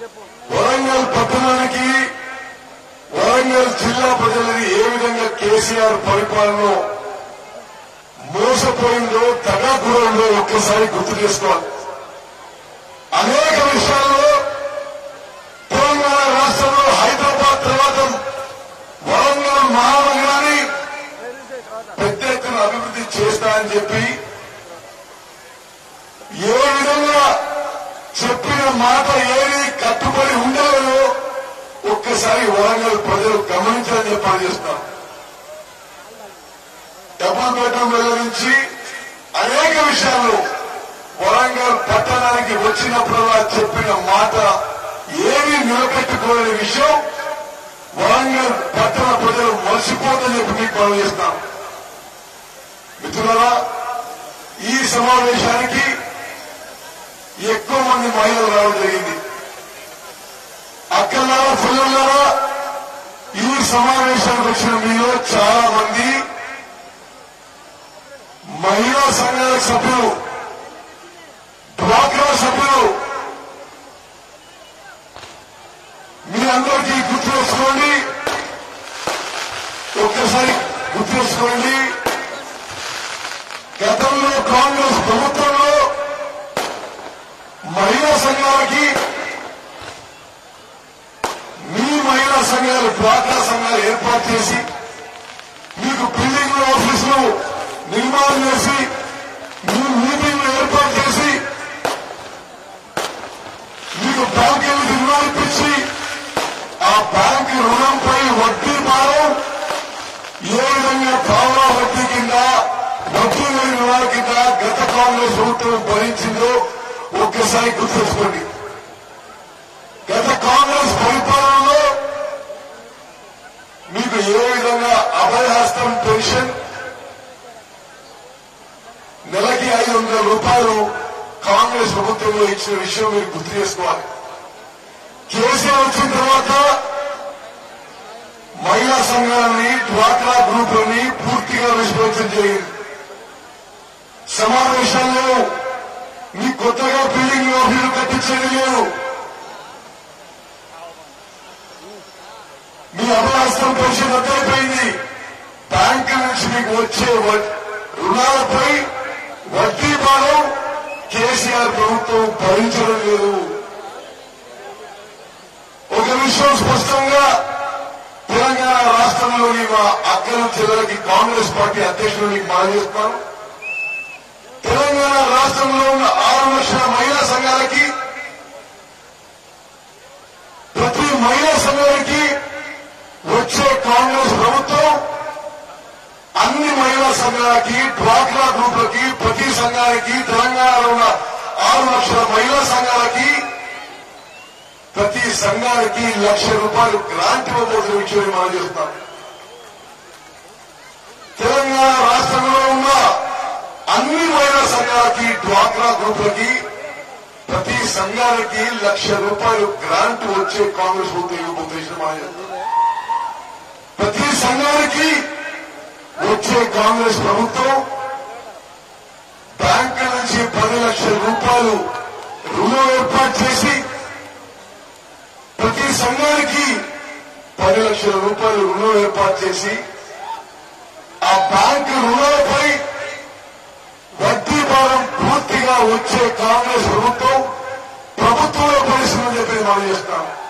వరంగల్ పట్టణానికి వరంగల్ జిల్లా ప్రజలని ఏ విధంగా కేసీఆర్ పరిపాలన మోసపోయిందో తగాపురంలో ఒక్కసారి గుర్తు చేసుకోవాలి అనేక విషయాల్లో తెలంగాణ రాష్ట్రంలో హైదరాబాద్ తర్వాత వరంగల్ మహానగరాన్ని పెద్ద ఎత్తున అభివృద్ధి చేస్తా అని చెప్పి ఏ విధంగా చెప్పిన మాట ఏది కట్టుబడి ఉండలేదో ఒక్కసారి వరంగల్ ప్రజలు గమనించాలని చెప్పని చేస్తాం డబ్బులు పెట్టడం వెల్లరించి అనేక విషయాలు వరంగల్ పట్టణానికి వచ్చినప్పుడల్లా చెప్పిన మాట ఏమీ నిలబెట్టుకోలేని విషయం వరంగల్ పట్టణ ప్రజలు మర్చిపోతని చెప్పి మీకు మనం చేస్తాం మిత్రులారా ఈ సమావేశానికి ఎక్కువ మంది మహిళలు రావడం జరిగింది అక్కలారా పిల్లలారా ఈ సమావేశానికి వచ్చిన మీలో చాలా మంది మహిళా సంఘాల సభ్యులు డ్వాక్రా సభ్యులు మీరందరికీ గుర్తు చేసుకోండి ఒక్కసారి గుర్తు చేసుకోండి గతంలో కాంగ్రెస్ ప్రభుత్వంలో మహిళా సంఘాలకి మీ మహిళా సంఘాలు డ్వాక్రా సంఘాలు ఏర్పాటు చేసి మీకు బిల్డింగ్ ఆఫీసులు నిర్మాణం చేసి మీ మీటింగ్లు ఏర్పాటు చేసి మీకు బ్యాంకులు నిర్మాణించి ఆ బ్యాంకు రుణంపై వడ్డీ భారం ఏ విధంగా పావలా వడ్డీ కింద వడ్డీ లేని రుణాల కింద గత కాంగ్రెస్ ప్రభుత్వం భరించిందో ఒక్కసారి గుర్తుంచుకోండి గత కాంగ్రెస్ పరిపాలనలో మీకు ఏ విధంగా అభయహస్తం పెన్షన్ నెలకి ఐదు వందల రూపాయలు కాంగ్రెస్ ప్రభుత్వంలో ఇచ్చిన విషయం మీరు గుర్తు చేసుకోవాలి కేసీఆర్ వచ్చిన తర్వాత మహిళా సంఘాలని డ్వాక్రా గ్రూపులని పూర్తిగా విస్మరించడం జరిగింది సమావేశాల్లో మీ కొత్తగా బిల్డింగ్ ఆఫీసులు కట్టించేది లేదు మీ అభయాస్తం పెన్షన్ రద్దయిపోయింది బ్యాంకు నుంచి మీకు వచ్చే వ- రుణాలపై వడ్డీ భారం కేసీఆర్ ప్రభుత్వం భరించడం లేదు ఒక విషయం స్పష్టంగా తెలంగాణ రాష్ట్రంలోని మా అక్కలు చెల్లెలకి కాంగ్రెస్ పార్టీ అధ్యక్షుడు మీకు మనం చేస్తున్నాను తెలంగాణ రాష్ట్రంలో ఉన్న ఆరు లక్షల మహిళా సంఘాలకి ప్రతి మహిళా సంఘానికి వచ్చే కాంగ్రెస్ ప్రభుత్వం అన్ని మహిళా సంఘాలకి డ్వాక్రా గ్రూపులకి ప్రతి సంఘానికి తెలంగాణలో ఉన్న ఆరు లక్షల మహిళా సంఘాలకి ప్రతి సంఘానికి లక్ష రూపాయలు గ్రాంట్ ఇవ్వబోతున్న విషయాన్ని మనం చేస్తాం తెలంగాణ రాష్ట్రంలో ఉన్న అన్ని మహిళా సంఘాలకి డ్వాక్రా గ్రూపులకి ప్రతి సంఘానికి లక్ష రూపాయలు గ్రాంట్ వచ్చే కాంగ్రెస్ ప్రభుత్వం ఇవ్వబోతున్న విషయం మనం చేస్తాం ప్రతి సంఘానికి వచ్చే కాంగ్రెస్ ప్రభుత్వం బ్యాంకు నుంచి పది లక్షల రూపాయలు రుణం ఏర్పాటు చేసి ప్రతి సంఘానికి పది లక్షల రూపాయలు రుణం ఏర్పాటు చేసి ఆ బ్యాంకు రుణాలపై వడ్డీ భారం పూర్తిగా వచ్చే కాంగ్రెస్ ప్రభుత్వం ప్రభుత్వంలో పరిశ్రమ చెప్పి మనం చేస్తాం